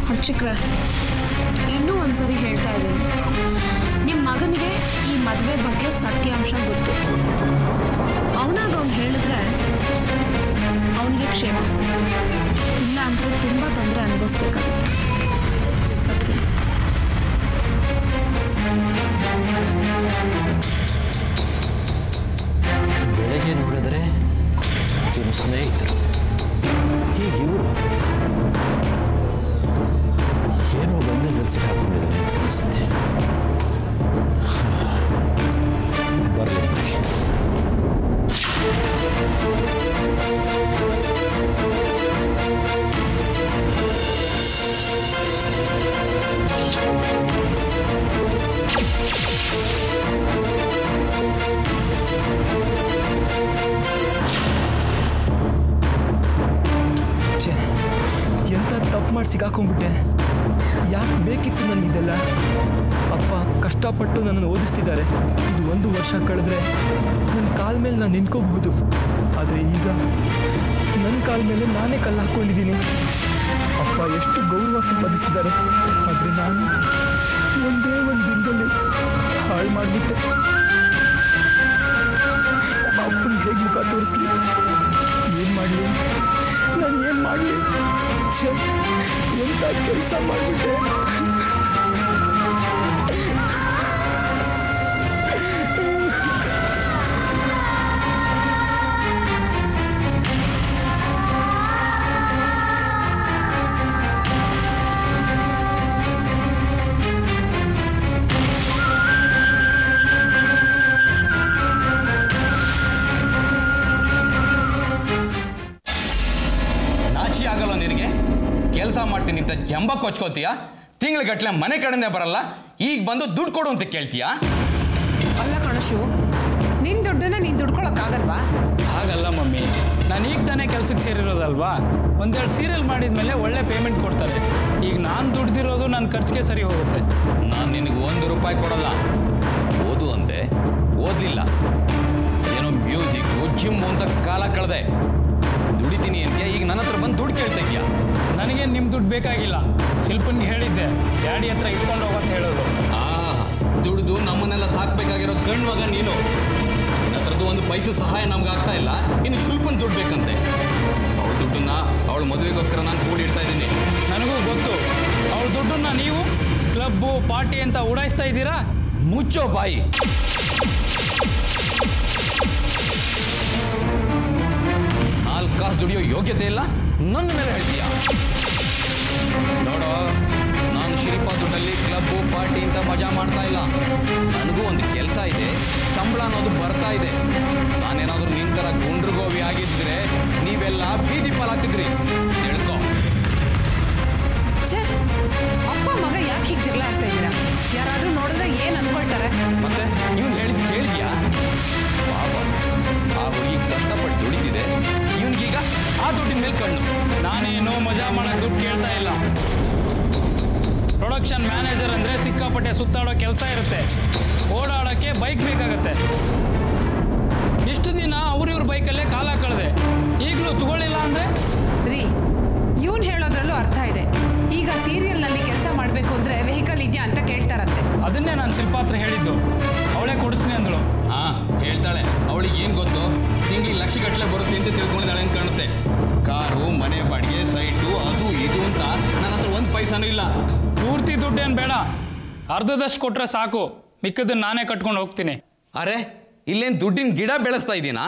ಹರ್ಚಿಕ್ರೆ ಇನ್ನೂ ಒಂದ್ಸರಿ ಹೇಳ್ತಾ ಇದ್ದೀನಿ ನಿಮ್ಮ ಮಗನಿಗೆ ಈ ಮದುವೆ ಬಗ್ಗೆ ಸತ್ಯಾಂಶ ಗೊತ್ತು ಅವನಾಗ ಅವ್ನು ಹೇಳಿದ್ರೆ ಅವನಿಗೆ ಕ್ಷೇಮ ಇಲ್ಲ ಅಂದರೆ ತುಂಬ ತೊಂದರೆ ಅನುಭವಿಸ್ಬೇಕಾಗುತ್ತೆ ಬರ್ತೀನಿ ಬೆಳಗ್ಗೆ ನೋಡಿದ್ರೆ ಇವರು ಸ್ನೇಹಿತರು ಹೀಗೆ ಇವರು ಏನೋ ಗೊಂದಲದಲ್ಲಿ ಸಿಕ್ಕಾಕೊಂಡಿದ್ದಾನೆ ಅಂತ ಅನಿಸುತ್ತೆ ಬರಲಿ ನನಗೆ ಛೇ ಎಂಥ ತಪ್ಪು ಮಾಡಿ ಸಿಗಾಕೊಂಡ್ಬಿಟ್ಟೆ ಯಾಕೆ ಬೇಕಿತ್ತು ನನಗಿದೆಲ್ಲ ಅಪ್ಪ ಕಷ್ಟಪಟ್ಟು ನನ್ನನ್ನು ಓದಿಸ್ತಿದ್ದಾರೆ ಇದು ಒಂದು ವರ್ಷ ಕಳೆದ್ರೆ ನನ್ನ ಕಾಲ ಮೇಲೆ ನಾನು ನಿಂತ್ಕೋಬಹುದು ಆದರೆ ಈಗ ನನ್ನ ಕಾಲ ಮೇಲೆ ನಾನೇ ಕಲ್ಲು ಹಾಕ್ಕೊಂಡಿದ್ದೀನಿ ಅಪ್ಪ ಎಷ್ಟು ಗೌರವ ಸಂಪಾದಿಸಿದ್ದಾರೆ ಆದರೆ ನಾನು ಒಂದೇ ಒಂದು ದಿನದಲ್ಲಿ ಹಾಳು ಮಾಡಿಬಿಟ್ಟೆ ಅಪ್ಪನ ಹೇಗೆ ಮುಖ ತೋರಿಸ್ಲಿ ಏನು ಮಾಡಲಿ ನಾನು ಏನು ಮಾಡಲಿ ಛೇ ಎಂಥ ಕೆಲಸ ಮಾಡಿಬಿಟ್ಟೆ ನಾಚಿ ಆಗಲ್ಲ ನಿನಗೆ ಕೆಲಸ ಮಾಡ್ತೀನಿ ಅಂತ ಜಂಬ ಕೊಚ್ಕೊಳ್ತೀಯ ತಿಂಗ್ಳುಗಟ್ಲೆ ಮನೆ ಕಡೆನೇ ಬರಲ್ಲ ಈಗ ಬಂದು ದುಡ್ಡು ಕೊಡು ಅಂತ ಕೇಳ್ತೀಯಾ ಅಲ್ಲ ಕಣೋ ಶಿವು ನಿನ್ ದುಡ್ಡನ್ನ ನೀನ್ ದುಡ್ಕೊಳಕ್ಕಾಗಲ್ವಾ ಹಾಗಲ್ಲ ಮಮ್ಮಿ ನಾನು ಈಗ ತಾನೇ ಕೆಲ್ಸಕ್ಕೆ ಸೇರಿರೋದಲ್ವಾ ಒಂದೆರಡು ಸೀರಿಯಲ್ ಮಾಡಿದ್ಮೇಲೆ ಒಳ್ಳೆ ಪೇಮೆಂಟ್ ಕೊಡ್ತಾರೆ ಈಗ ನಾನು ದುಡ್ದಿರೋದು ನನ್ನ ಖರ್ಚಿಗೆ ಸರಿ ಹೋಗುತ್ತೆ ನಾನು ನಿನಗೆ ಒಂದು ರೂಪಾಯಿ ಕೊಡಲ್ಲ ಓದು ಅಂದೆ ಓದಲಿಲ್ಲ ಏನೋ ಮ್ಯೂಸಿಕ್ಕು ಜಿಮ್ ಅಂತ ಕಾಲ ಕಳೆದೆ ದುಡಿತೀನಿ ಅಂತ ಈಗ ನನ್ನ ಹತ್ರ ಬಂದು ದುಡ್ಡು ಕೇಳ್ತಾ ಇದೀಯಾ ನನಗೆ ನಿಮ್ಮ ದುಡ್ಡು ಬೇಕಾಗಿಲ್ಲ ಶಿಲ್ಪನ್ಗೆ ಹೇಳಿದ್ದೆ ಡ್ಯಾಡಿ ಹತ್ರ ಇಟ್ಕೊಂಡು ಹೋಗಂತ ಹೇಳೋದು ಆ ದುಡ್ದು ನಮ್ಮನ್ನೆಲ್ಲ ಸಾಕ್ಬೇಕಾಗಿರೋ ಗಂಡು ಮಗ ನೀನು ನಿನ್ನ ಹತ್ರದ್ದು ಒಂದು ಪೈಸೆ ಸಹಾಯ ನಮ್ಗೆ ಆಗ್ತಾ ಇಲ್ಲ ಇನ್ನು ಶುಲ್ಪನ್ ದುಡ್ಡು ಬೇಕಂತೆ ಅವಳ ದುಡ್ಡನ್ನ ಅವಳ ಮದುವೆಗೋಸ್ಕರ ನಾನು ಕೂಡಿಡ್ತಾ ಇದ್ದೀನಿ ನನಗೂ ಗೊತ್ತು ಅವ್ರ ದುಡ್ಡನ್ನ ನೀವು ಕ್ಲಬ್ಬು ಪಾರ್ಟಿ ಅಂತ ಉಡಾಯಿಸ್ತಾ ಇದ್ದೀರಾ ಮುಚ್ಚೋ ಬಾಯಿ ನಾಲ್ಕು ಕಾಸು ದುಡಿಯೋ ಯೋಗ್ಯತೆ ಇಲ್ಲ ನನ್ನ ಮೇಲೆ ಹೇಳ್ತೀಯ ನೋಡೋ ನಾನು ಶಿಲ್ಪ ದುಡ್ಡಲ್ಲಿ ಕ್ಲಬ್ಬು ಪಾರ್ಟಿ ಅಂತ ಮಜಾ ಮಾಡ್ತಾ ಇಲ್ಲ ನನಗೂ ಒಂದು ಕೆಲಸ ಇದೆ ಸಂಬಳ ಅನ್ನೋದು ಬರ್ತಾ ಇದೆ ನಾನೇನಾದ್ರೂ ನಿನ್ ಥರ ಗುಂಡ್ರುಗೋವಿ ಆಗಿದ್ರೆ ನೀವೆಲ್ಲ ಬೀದಿ ಪಾಲಾಗ್ತಿದ್ರಿ ತಿಳ್ಕೊ ಛೇ ಅಪ್ಪ ಮಗ ಯಾಕೆ ಹೀಗೆ ಜಗಳ ಆಡ್ತಾ ಇದ್ದೀರಾ ಯಾರಾದ್ರೂ ನೋಡಿದ್ರೆ ಏನ್ ಅನ್ಕೊಳ್ತಾರೆ ಮತ್ತೆ ಇವನು ಹೇಳಿದ್ ಕೇಳಿದ್ಯಾ ಪಾಪ ಆ ಹುಡುಗಿ ಕಷ್ಟಪಟ್ಟು ದುಡಿತಿದೆ ಇವನ್ಗೀಗ ಆ ದುಡ್ಡಿನ ಮೇಲೆ ಕಣ್ಣು ನಾನೇನೋ ಮಜಾ ಮಾಡಕ್ಕೆ ದುಡ್ಡು ಕೇಳ್ತಾ ಇಲ್ಲ ಪ್ರೊಡಕ್ಷನ್ ಮ್ಯಾನೇಜರ್ ಅಂದರೆ ಸಿಕ್ಕಾಪಟ್ಟೆ ಸುತ್ತಾಡೋ ಕೆಲಸ ಇರುತ್ತೆ ಓಡಾಡೋಕ್ಕೆ ಬೈಕ್ ಬೇಕಾಗತ್ತೆ ಇಷ್ಟು ದಿನ ಅವ್ರಿವ್ರ ಬೈಕಲ್ಲೇ ಕಾಲ ಕಳೆದೆ ಈಗಲೂ ತಗೊಳ್ಳಿಲ್ಲ ಅಂದರೆ ರೀ ಇವನ್ ಹೇಳೋದ್ರಲ್ಲೂ ಅರ್ಥ ಇದೆ ಈಗ ಸೀರಿಯಲ್ನಲ್ಲಿ ಕೆಲಸ ಮಾಡಬೇಕು ಅಂದ್ರೆ ವೆಹಿಕಲ್ ಇದೆಯಾ ಅಂತ ಕೇಳ್ತಾರಂತೆ ಅದನ್ನೇ ನಾನು ಶಿಲ್ಪ ಹತ್ರ ಹೇಳಿದ್ದು ಅವಳೇ ಕೊಡಿಸ್ತೀನಿ ಅಂದಳು ಹಾ ಹೇಳ್ತಾಳೆ ಅವಳಿಗೆ ಏನು ಗೊತ್ತು ತಿಂಗಳಿಗೆ ಲಕ್ಷ ಗಟ್ಟಲೆ ಬರುತ್ತೆ ಅಂತ ತಿಳ್ಕೊಂಡಿದ್ದಾಳೆ ಅಂತ ಕಾಣುತ್ತೆ ಕಾರು ಮನೆ ಬಾಡಿಗೆ ಸೈಟು ಅದು ಇದು ಅಂತ ನನ್ನ ಹತ್ರ ಒಂದು ಪೈಸಾನೂ ಇಲ್ಲ ಪೂರ್ತಿ ದುಡ್ಡೇನು ಬೇಡ ಅರ್ಧದಷ್ಟು ಕೊಟ್ಟರೆ ಸಾಕು ಮಿಕ್ಕದನ್ನ ನಾನೇ ಕಟ್ಕೊಂಡು ಹೋಗ್ತೀನಿ ಅರೆ ಇಲ್ಲೇನು ದುಡ್ಡಿನ ಗಿಡ ಬೆಳೆಸ್ತಾ ಇದ್ದೀನಾ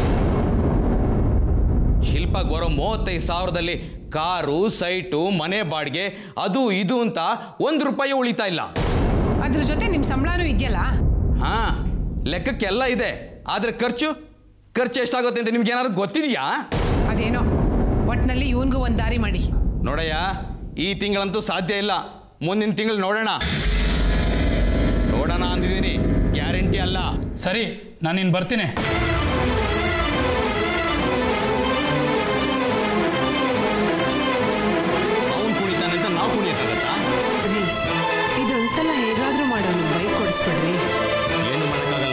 ಶಿಲ್ಪ ಬರೋ ಮೂವತ್ತೈದು ಸಾವಿರದಲ್ಲಿ ಕಾರು ಸೈಟು ಮನೆ ಬಾಡಿಗೆ ಅದು ಇದು ಅಂತ ಒಂದು ರೂಪಾಯಿ ಉಳಿತಾ ಇಲ್ಲ ಅದ್ರ ಜೊತೆ ನಿಮ್ ಸಂಬಳನೂ ಇದೆಯಲ್ಲ ಹಾ ಲೆಕ್ಕಕ್ಕೆಲ್ಲ ಇದೆ ಆದ್ರೆ ಖರ್ಚು ಖರ್ಚು ಎಷ್ಟಾಗುತ್ತೆ ಅಂತ ನಿಮ್ಗೆ ಏನಾದ್ರು ಗೊತ್ತಿದೆಯಾ ಅದೇನೋ ಒಟ್ನಲ್ಲಿ ಇವನ್ಗೂ ಒಂದ್ ದಾರಿ ಮಾಡಿ ನೋಡಯ್ಯ ಈ ತಿಂಗಳಂತೂ ಸಾಧ್ಯ ಇಲ್ಲ ಮುಂದಿನ ತಿಂಗಳು ನೋಡೋಣ ನೋಡೋಣ ಅಂದಿದ್ದೀನಿ ಗ್ಯಾರಂಟಿ ಅಲ್ಲ ಸರಿ ನಾನಿನ್ನು ಬರ್ತೀನಿ ಅವನು ಕುಣಿತಾನೆ ಅಂತ ನಾವು ಕುಣಿಯಕ್ಕಾಗತ್ತಾ ರೀ ಇದೊಂದ್ಸಲ ಹೇಗಾದ್ರೂ ಮಾಡೋನು ಬೈಕ್ ಕೊಡಿಸ್ಬಿಡ್ರಿ ಏನು ಮಾಡೋಕ್ಕಾಗಲ್ಲ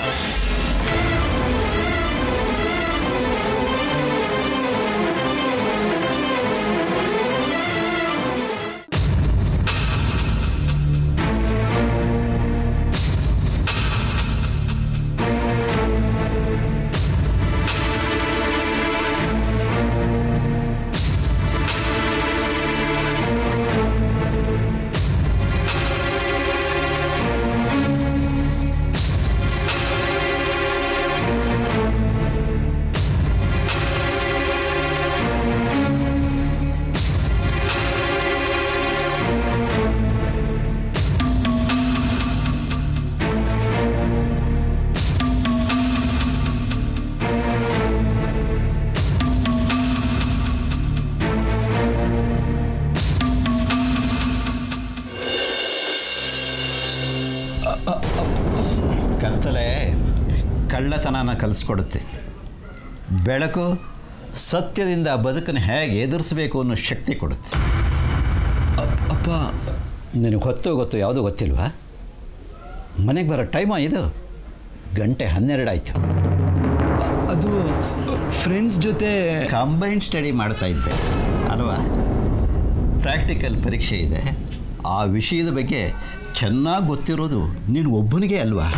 ಕಳ್ಳತನನ ಕಲಿಸ್ಕೊಡುತ್ತೆ ಬೆಳಕು ಸತ್ಯದಿಂದ ಬದುಕನ್ನು ಹೇಗೆ ಎದುರಿಸಬೇಕು ಅನ್ನೋ ಶಕ್ತಿ ಕೊಡುತ್ತೆ ಅಪ್ಪ ನಿನಗೆ ಹೊತ್ತು ಗೊತ್ತು ಯಾವುದೂ ಗೊತ್ತಿಲ್ವಾ ಮನೆಗೆ ಬರೋ ಟೈಮ ಇದು ಗಂಟೆ ಹನ್ನೆರಡು ಆಯಿತು ಅದು ಫ್ರೆಂಡ್ಸ್ ಜೊತೆ ಕಂಬೈನ್ಡ್ ಸ್ಟಡಿ ಮಾಡ್ತಾ ಇದ್ದೆ ಅಲ್ವಾ ಪ್ರಾಕ್ಟಿಕಲ್ ಪರೀಕ್ಷೆ ಇದೆ ಆ ವಿಷಯದ ಬಗ್ಗೆ ಚೆನ್ನಾಗಿ ಗೊತ್ತಿರೋದು ನೀನು ಒಬ್ಬನಿಗೆ ಅಲ್ವಾ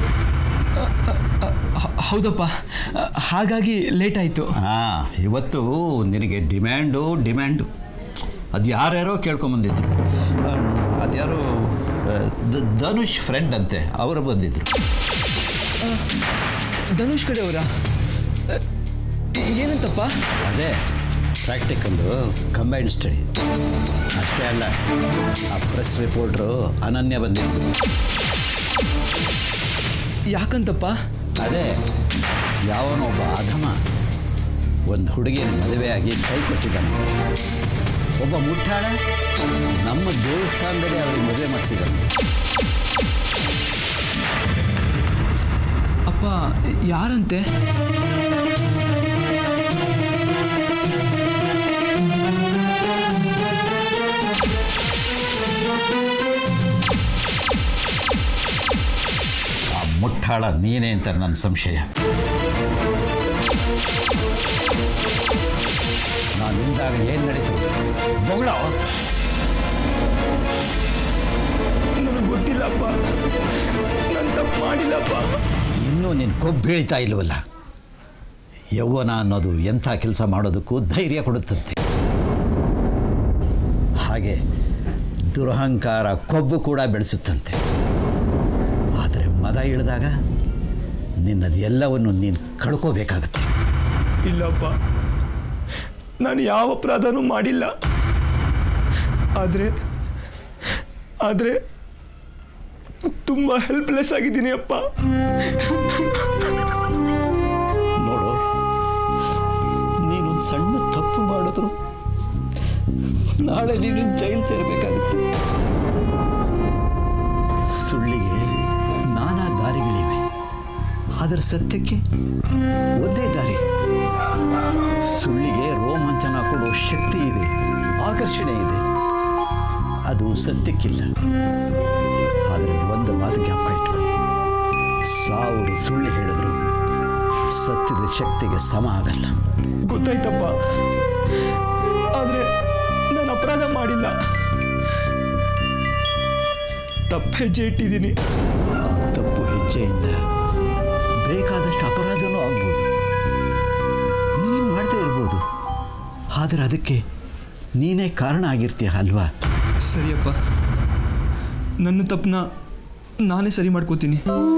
ಹ- ಹೌದಪ್ಪ ಹಾಗಾಗಿ ಲೇಟ್ ಆಯಿತು ಹಾಂ ಇವತ್ತು ನಿನಗೆ ಡಿಮ್ಯಾಂಡು ಡಿಮ್ಯಾಂಡು ಅದು ಯಾರ್ಯಾರೋ ಕೇಳ್ಕೊಂಬಂದಿದ್ರು ಅದ್ಯಾರೋ ಆ, ದ- ಧನುಷ್ ಫ್ರೆಂಡ್ ಅಂತೆ ಅವರು ಬಂದಿದ್ರು ಧನುಷ್ ಕಡೆ ಅವರ ಏನಂತಪ್ಪ ಅದೇ ಪ್ರಾಕ್ಟಿಕಲ್ಲು ಕಂಬೈನ್ಡ್ ಸ್ಟಡಿ ಅಷ್ಟೇ ಅಲ್ಲ ಆ ಪ್ರೆಸ್ ರಿಪೋರ್ಟ್ರು ಅನನ್ಯ ಬಂದಿದ್ರು ಯಾಕಂತಪ್ಪ ಅದೇ ಯಾವನೊಬ್ಬ ಅಧಮ ಒಂದು ಹುಡುಗಿನ ಮದುವೆಯಾಗಿ ಕೈ ಕೊಟ್ಟಿದ್ದಾನಂತೆ ಒಬ್ಬ ಮುಟ್ಟಾಳ ನಮ್ಮ ದೇವಸ್ಥಾನದಲ್ಲಿ ಅವರಿಗೆ ಮದುವೆ ಮಾಡಿಸಿದ್ದಾನೆ ಅಪ್ಪ ಯಾರಂತೆ ಆ ಮುಟ್ಟಾಳ ನೀನೇ ಅಂತ ನನ್ನ ಸಂಶಯ ನಾನು ನಿಂದಾಗ ಏನು ನಡೀತು ಬೊಗಳ ನನಗೆ ಗೊತ್ತಿಲ್ಲಪ್ಪ ನಾನು ತಪ್ಪು ಮಾಡಿಲ್ಲಪ್ಪ ಇನ್ನೂ ನಿನ್ನ ಕೊಬ್ಬು ಬೀಳ್ತಾ ಇಲ್ವಲ್ಲ ಯೌವನ ಅನ್ನೋದು ಎಂಥ ಕೆಲಸ ಮಾಡೋದಕ್ಕೂ ಧೈರ್ಯ ಕೊಡುತ್ತಂತೆ ಹಾಗೆ ದುರಹಂಕಾರ ಕೊಬ್ಬು ಕೂಡ ಬೆಳೆಸುತ್ತಂತೆ ಆದರೆ ಮದ ಇಳಿದಾಗ ನಿನ್ನದು ಎಲ್ಲವನ್ನು ನೀನು ಕಳ್ಕೋಬೇಕಾಗತ್ತೆ ಇಲ್ಲಪ್ಪ ನಾನು ಯಾವ ಅಪರಾಧನೂ ಮಾಡಿಲ್ಲ ಆದರೆ ಆದರೆ ತುಂಬ ಹೆಲ್ಪ್ಲೆಸ್ ಆಗಿದ್ದೀನಿ ಅಪ್ಪ ನೋಡು ನೀನೊಂದು ಸಣ್ಣ ತಪ್ಪು ಮಾಡಿದ್ರು ನಾಳೆ ನೀನು ಜೈಲು ಸೇರಬೇಕಾಗುತ್ತೆ ಸುಳ್ಳಿಗೆ ನಾನಾ ದಾರಿಗಳಿವೆ ಅದರ ಸತ್ಯಕ್ಕೆ ಒಂದೇ ದಾರಿ ಸುಳ್ಳಿಗೆ ರೋಮಾಂಚನ ಕೊಡೋ ಶಕ್ತಿ ಇದೆ ಆಕರ್ಷಣೆ ಇದೆ ಅದು ಸತ್ಯಕ್ಕಿಲ್ಲ ಆದರೆ ಒಂದು ಮಾತು ಜ್ಞಾಪಕ ಇಟ್ಕೊ ಸಾವಿರ ಸುಳ್ಳು ಹೇಳಿದ್ರು ಸತ್ಯದ ಶಕ್ತಿಗೆ ಸಮ ಆಗಲ್ಲ ಗೊತ್ತಾಯ್ತಪ್ಪ ಆದರೆ ನಾನು ಅಪರಾಧ ಮಾಡಿಲ್ಲ ತಪ್ಪು ಹೆಜ್ಜೆ ಇಟ್ಟಿದ್ದೀನಿ ಆ ತಪ್ಪು ಹೆಜ್ಜೆಯಿಂದ ಬೇಕಾದಷ್ಟು ಅಪರಾಧನೂ ಆಗ್ಬೋದು ನೀನು ಮಾಡದೇ ಇರ್ಬೋದು ಆದರೆ ಅದಕ್ಕೆ ನೀನೇ ಕಾರಣ ಆಗಿರ್ತೀಯ ಅಲ್ವಾ ಸರಿಯಪ್ಪ ನನ್ನ ತಪ್ಪನ್ನ ನಾನೇ ಸರಿ ಮಾಡ್ಕೋತೀನಿ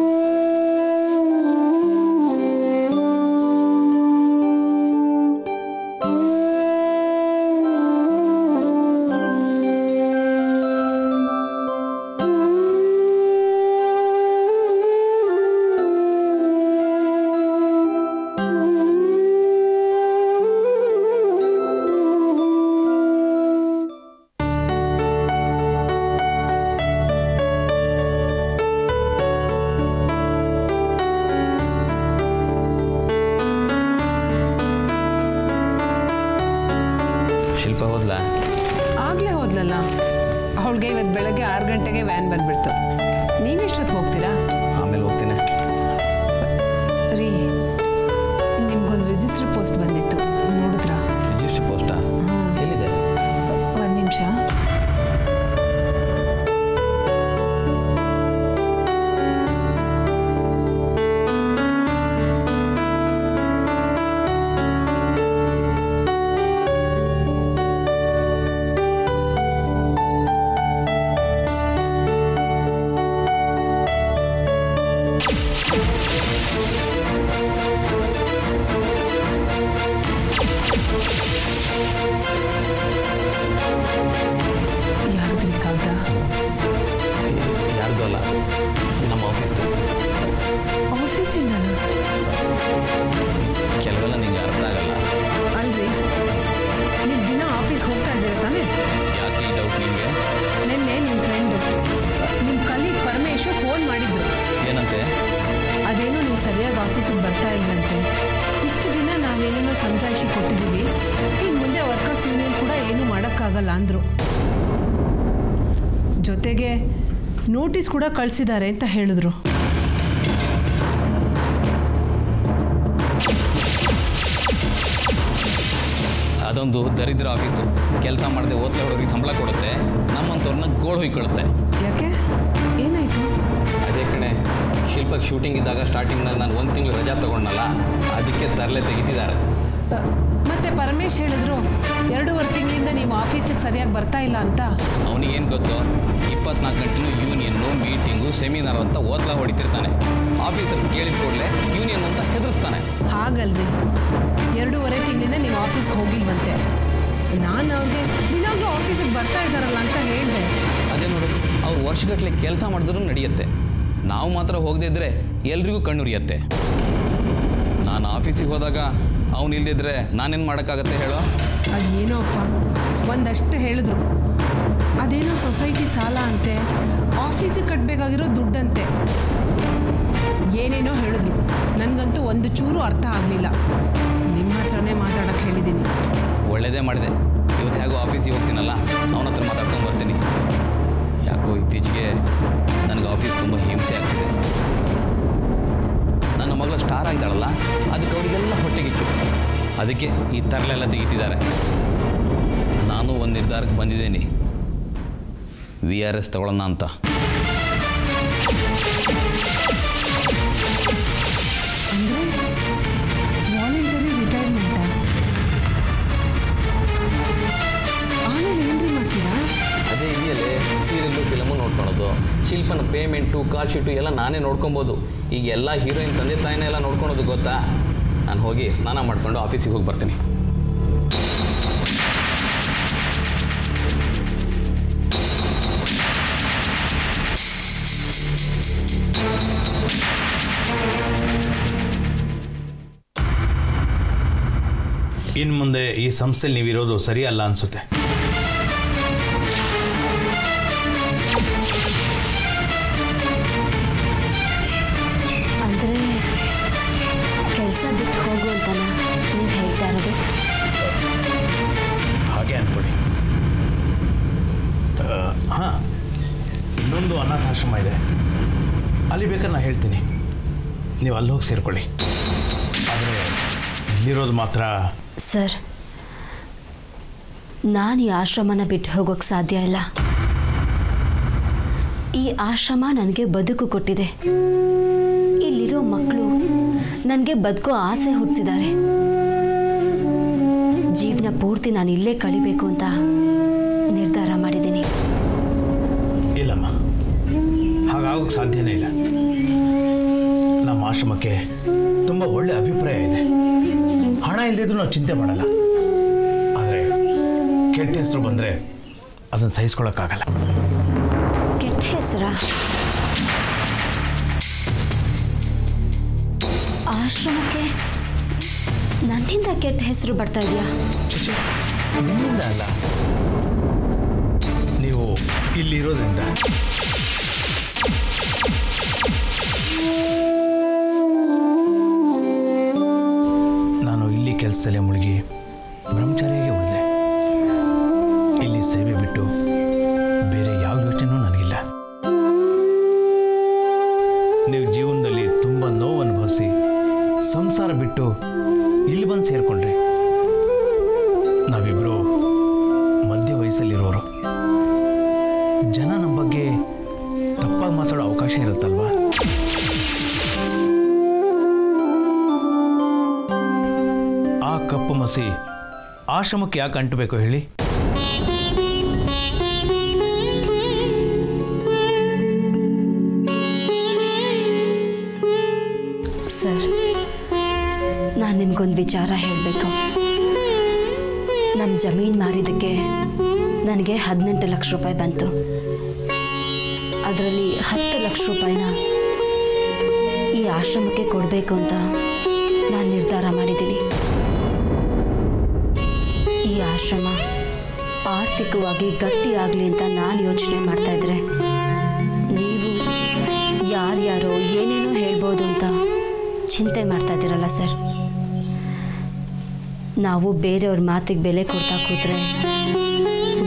ಶಿಲ್ಪ ಹೋದ್ಲಾ ಆಗ್ಲೇ ಹೋದ್ಲಲ್ಲ ಅವಳಿಗೆ ಇವತ್ತು ಬೆಳಗ್ಗೆ ಆರು ಗಂಟೆಗೆ ವ್ಯಾನ್ ಬಂದ್ಬಿಡ್ತು ನೀವೆಷ್ಟೊತ್ತು ಹೋಗ್ತೀರಾ ಆಮೇಲೆ ಹೋಗ್ತೀನಿ ರೀ ನಿಮ್ಗೊಂದು ರಿಜಿಸ್ಟರ್ ಪೋಸ್ಟ್ ಬಂದಿತ್ತು ನೋಡಿದ್ರಾ ರಿಜಿಸ್ಟರ್ ಪೋಸ್ಟಾ ಎಲ್ಲಿದೆ ಒಂದು ನಿಮಿಷ ಮಾಡೋಕ್ಕಾಗಲ್ಲ ಅಂದರು ಜೊತೆಗೆ ನೋಟಿಸ್ ಕೂಡ ಕಳಿಸಿದ್ದಾರೆ ಅಂತ ಹೇಳಿದ್ರು ಅದೊಂದು ದರಿದ್ರ ಆಫೀಸು ಕೆಲಸ ಮಾಡದೆ ಓದ್ಲೆ ಹೊಡೋರಿಗೆ ಸಂಬಳ ಕೊಡುತ್ತೆ ನಮ್ಮಂಥವ್ರನ್ನ ಗೋಳು ಹೊಯ್ಕೊಳ್ಳುತ್ತೆ ಯಾಕೆ ಏನಾಯಿತು ಅದೇ ಕಣೆ ಶಿಲ್ಪಕ್ಕೆ ಶೂಟಿಂಗ್ ಇದ್ದಾಗ ಸ್ಟಾರ್ಟಿಂಗ್ನಲ್ಲಿ ನಾನು ಒಂದು ತಿಂಗಳು ರಜಾ ತೊಗೊಂಡಲ್ಲ ಅದಕ್ಕೆ ತರಲೆ ತೆಗಿತಿದ್ದಾರೆ ಮತ್ತೆ ಪರಮೇಶ್ ಹೇಳಿದ್ರು ಎರಡೂವರೆ ತಿಂಗಳಿಂದ ನೀವು ಆಫೀಸಿಗೆ ಸರಿಯಾಗಿ ಬರ್ತಾ ಇಲ್ಲ ಅಂತ ಅವನಿಗೇನು ಗೊತ್ತು ಇಪ್ಪತ್ನಾಲ್ಕು ಗಂಟೆನೂ ಯೂನಿಯನ್ನು ಮೀಟಿಂಗು ಸೆಮಿನಾರ್ ಅಂತ ಓದ್ಲ ಹೊಡಿತಿರ್ತಾನೆ ಆಫೀಸರ್ಸ್ ಕೇಳಿದ ಕೂಡಲೇ ಯೂನಿಯನ್ ಅಂತ ಹೆದರ್ಸ್ತಾನೆ ಹಾಗಲ್ರಿ ಎರಡೂವರೆ ತಿಂಗಳಿಂದ ನೀವು ಆಫೀಸ್ಗೆ ಹೋಗಿಲ್ವಂತೆ ನಾನು ಅವ್ರಿಗೆ ದಿನಾಗ್ಲೂ ಆಫೀಸಿಗೆ ಬರ್ತಾ ಇದ್ದಾರಲ್ಲ ಅಂತ ಹೇಳಿದೆ ಅದೇ ನೋಡು ಅವ್ರು ವರ್ಷಗಟ್ಟಲೆ ಕೆಲಸ ಮಾಡಿದ್ರೂ ನಡೆಯುತ್ತೆ ನಾವು ಮಾತ್ರ ಹೋಗದೇ ಇದ್ರೆ ಎಲ್ರಿಗೂ ಕಣ್ಣುರಿಯತ್ತೆ ನಾನು ಆಫೀಸಿಗೆ ಹೋದಾಗ ಅವನು ಇಲ್ದಿದ್ರೆ ನಾನೇನು ಮಾಡೋಕ್ಕಾಗತ್ತೆ ಹೇಳೋ ಅದೇನೋ ಅಪ್ಪ ಒಂದಷ್ಟು ಹೇಳಿದ್ರು ಅದೇನೋ ಸೊಸೈಟಿ ಸಾಲ ಅಂತೆ ಆಫೀಸಿಗೆ ಕಟ್ಟಬೇಕಾಗಿರೋ ದುಡ್ಡಂತೆ ಏನೇನೋ ಹೇಳಿದ್ರು ನನಗಂತೂ ಒಂದು ಚೂರು ಅರ್ಥ ಆಗಲಿಲ್ಲ ನಿಮ್ಮ ಹತ್ರನೇ ಮಾತಾಡೋಕ್ಕೆ ಹೇಳಿದ್ದೀನಿ ಒಳ್ಳೇದೇ ಮಾಡಿದೆ ಇವತ್ತು ಹೇಗೋ ಆಫೀಸಿಗೆ ಹೋಗ್ತೀನಲ್ಲ ಅವನ ಹತ್ರ ಮಾತಾಡ್ಕೊಂಡು ಬರ್ತೀನಿ ಯಾಕೋ ಇತ್ತೀಚೆಗೆ ನನಗೆ ಆಫೀಸ್ ತುಂಬ ಹಿಂಸೆ ಆಗ್ತಿದೆ ನನ್ನ ಮಗಳು ಸ್ಟಾರ್ ಆಗಿದ್ದಾಳಲ್ಲ ಅದಕ್ಕೆ ಅವರಿಗೆಲ್ಲ ಹೊಟ್ಟೆಗಿಚ್ಚು ಅದಕ್ಕೆ ಈ ತರಲೆಲ್ಲ ತೆಗಿತಿದ್ದಾರೆ ನಾನು ಒಂದು ನಿರ್ಧಾರಕ್ಕೆ ಬಂದಿದ್ದೀನಿ ವಿ ಆರ್ ಎಸ್ ತಗೊಳ್ಳೋಣ ಅಂತ ಅಂದರೆ ವಾಲಂಟರಿ ರಿಟೈರ್ಮೆಂಟಾ ಆಮೇಲೆ ಏನ್ರಿ ಮಾಡ್ತೀರಾ ಅದೇ ಇದೆಯಲ್ಲೇ ಸೀರಿಯಲ್ಲು ಫಿಲಮು ನೋಡ್ಕೊಳೋದು ಶಿಲ್ಪನ ಪೇಮೆಂಟು ಕಾಲ್ ಶೀಟು ಎಲ್ಲ ನಾನೇ ನೋಡ್ಕೊಬೋದು ಈಗ ಎಲ್ಲ ಹೀರೋಯಿನ್ ತಂದೆ ತಾಯಿನೇ ಎಲ್ಲ ನೋಡ್ಕೊಳೋದು ಗೊತ್ತಾ ನಾನು ಹೋಗಿ ಸ್ನಾನ ಮಾಡ್ಕೊಂಡು ಆಫೀಸಿಗೆ ಹೋಗಿ ಬರ್ತೀನಿ ಇನ್ನು ಮುಂದೆ ಈ ಸಂಸ್ಥೆಲಿ ನೀವಿರೋದು ಸರಿಯಲ್ಲ ಅನಿಸುತ್ತೆ ಅಂದರೆ ಕೆಲಸ ಬಿಟ್ಟು ಹೋಗು ಅಂತನಾ ನೀವು ಹೇಳ್ತಾ ಇರೋದು ಹಾಗೆ ಅಂದ್ಕೊಳ್ಳಿ ಹಾಂ ಇನ್ನೊಂದು ಅನಾಥಾಶ್ರಮ ಇದೆ ಅಲ್ಲಿ ಬೇಕಾದ್ರೆ ನಾನು ಹೇಳ್ತೀನಿ ನೀವು ಅಲ್ಲಿ ಹೋಗಿ ಸೇರ್ಕೊಳ್ಳಿ ಆದರೆ ಇಲ್ಲಿರೋದು ಮಾತ್ರ ಸರ್ ನಾನು ಈ ಆಶ್ರಮನ ಬಿಟ್ಟು ಹೋಗೋಕ್ಕೆ ಸಾಧ್ಯ ಇಲ್ಲ ಈ ಆಶ್ರಮ ನನಗೆ ಬದುಕು ಕೊಟ್ಟಿದೆ ಇಲ್ಲಿರೋ ಮಕ್ಕಳು ನನಗೆ ಬದುಕೋ ಆಸೆ ಹುಟ್ಟಿಸಿದ್ದಾರೆ ಜೀವನ ಪೂರ್ತಿ ನಾನು ಇಲ್ಲೇ ಕಳಿಬೇಕು ಅಂತ ನಿರ್ಧಾರ ಮಾಡಿದ್ದೀನಿ ಇಲ್ಲಮ್ಮ ಹಾಗಾಗೋಕ್ಕೆ ಸಾಧ್ಯನೇ ಇಲ್ಲ ನಮ್ಮ ಆಶ್ರಮಕ್ಕೆ ತುಂಬ ಒಳ್ಳೆ ಅಭಿಪ್ರಾಯ ಇದೆ ಹಣ ಇಲ್ಲದಿದ್ರೂ ನಾವು ಚಿಂತೆ ಮಾಡಲ್ಲ ಆದರೆ ಕೆಟ್ಟ ಹೆಸರು ಬಂದರೆ ಅದನ್ನು ಸಹಿಸ್ಕೊಳ್ಳೋಕ್ಕಾಗಲ್ಲ ಕೆಟ್ಟ ಹೆಸರ ಆಶ್ರಮಕ್ಕೆ ನನ್ನಿಂದ ಕೆಟ್ಟ ಹೆಸರು ಬರ್ತಾ ಇದೆಯಾ ಚಿಚಿ, ನಿಮ್ಮಿಂದ ಅಲ್ಲ ನೀವು ಇಲ್ಲಿರೋದ್ರಿಂದ ನಾನು ಇಲ್ಲಿ ಕೆಲಸದಲ್ಲೇ ಮುಳುಗಿ ಬ್ರಹ್ಮಚಾರಿಯಾಗೆ ಉಳಿದೆ ಇಲ್ಲಿ ಸೇವೆ ಬಿಟ್ಟು ಬೇರೆ ಯಾವ ಯೋಚನೆನೂ ನನಗಿಲ್ಲ ನೀವು ಜೀವನದಲ್ಲಿ ತುಂಬ ನೋವು ಅನುಭವಿಸಿ ಸಂಸಾರ ಬಿಟ್ಟು ಇಲ್ಲಿ ಬಂದು ಸೇರಿಕೊಂಡ್ರಿ ನಾವಿಬ್ಬರು ಮಧ್ಯ ವಯಸ್ಸಲ್ಲಿರೋರು ಜನ ನಮ್ಮ ಬಗ್ಗೆ ತಪ್ಪಾಗಿ ಮಾತಾಡೋ ಅವಕಾಶ ಇರುತ್ತಲ್ವಾ ಆ ಕಪ್ಪು ಮಸಿ ಆಶ್ರಮಕ್ಕೆ ಯಾಕೆ ಅಂಟಬೇಕು ಹೇಳಿ ಸರ್ ನಾನು ನಿಮ್ಗೊಂದು ವಿಚಾರ ಹೇಳಬೇಕು ನಮ್ಮ ಜಮೀನು ಮಾರಿದ್ದಕ್ಕೆ ನನಗೆ ಹದಿನೆಂಟು ಲಕ್ಷ ರೂಪಾಯಿ ಬಂತು ಅದರಲ್ಲಿ ಹತ್ತು ಲಕ್ಷ ರೂಪಾಯಿನ ಈ ಆಶ್ರಮಕ್ಕೆ ಕೊಡಬೇಕು ಅಂತ ನಾನು ನಿರ್ಧಾರ ಮಾಡಿದ್ದೀನಿ ಈ ಆಶ್ರಮ ಆರ್ಥಿಕವಾಗಿ ಗಟ್ಟಿಯಾಗಲಿ ಅಂತ ನಾನು ಯೋಚನೆ ಮಾಡ್ತಾ ಇದ್ರೆ ನೀವು ಯಾರ್ಯಾರೋ ಏನೇನೋ ಹೇಳ್ಬೋದು ಅಂತ ಚಿಂತೆ ಮಾಡ್ತಾ ಇದ್ದೀರಲ್ಲ ಸರ್ ನಾವು ಬೇರೆಯವ್ರ ಮಾತಿಗೆ ಬೆಲೆ ಕೊಡ್ತಾ ಕೂತ್ರೆ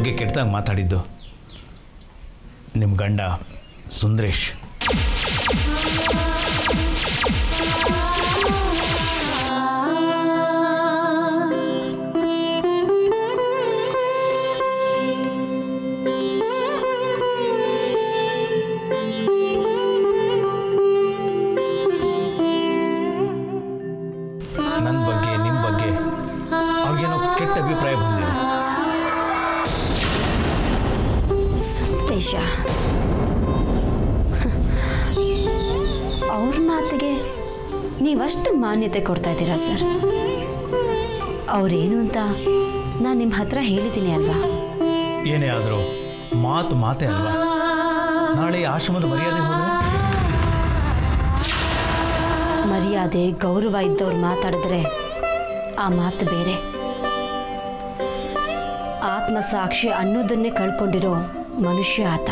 ಬಗ್ಗೆ ಕೆಟ್ಟದಾಗಿ ಮಾತಾಡಿದ್ದು ನಿಮ್ಮ ಗಂಡ ಸುಂದರೇಶ್ ನನ್ನ ಬಗ್ಗೆ ನಿಮ್ಮ ಬಗ್ಗೆ ಅವ್ರಿಗೇನೋ ಕೆಟ್ಟ ಅಭಿಪ್ರಾಯ ಬಂದಿದೆ ಸುಂದರೇಶ ಅವ್ರ ಮಾತಿಗೆ ನೀವಷ್ಟು ಮಾನ್ಯತೆ ಕೊಡ್ತಾ ಇದ್ದೀರಾ ಸರ್ ಅವ್ರೇನು ಅಂತ ನಾನು ನಿಮ್ಮ ಹತ್ರ ಹೇಳಿದ್ದೀನಿ ಅಲ್ವಾ ಏನೇ ಆದರೂ ಮಾತು ಮಾತೇ ಅಲ್ವಾ ನಾಳೆ ಈ ಆಶ್ರಮದ ಮರ್ಯಾದೆ ಹೋದರೆ ಮರ್ಯಾದೆ ಗೌರವ ಇದ್ದವ್ರು ಮಾತಾಡಿದ್ರೆ ಆ ಮಾತು ಬೇರೆ ಆತ್ಮಸಾಕ್ಷಿ ಅನ್ನೋದನ್ನೇ ಕಳ್ಕೊಂಡಿರೋ ಮನುಷ್ಯ ಆತ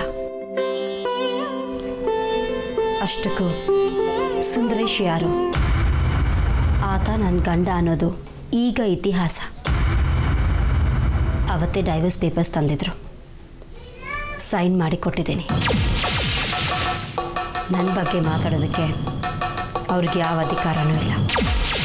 ಅಷ್ಟಕ್ಕೂ ಸುಂದರೇಶ್ ಯಾರು ಆತ ನನ್ನ ಗಂಡ ಅನ್ನೋದು ಈಗ ಇತಿಹಾಸ ಅವತ್ತೇ ಡೈವರ್ಸ್ ಪೇಪರ್ಸ್ ತಂದಿದ್ರು ಸೈನ್ ಮಾಡಿ ಕೊಟ್ಟಿದ್ದೀನಿ ನನ್ನ ಬಗ್ಗೆ ಮಾತಾಡೋದಕ್ಕೆ ಅವ್ರಿಗೆ ಯಾವ ಅಧಿಕಾರನೂ ಇಲ್ಲ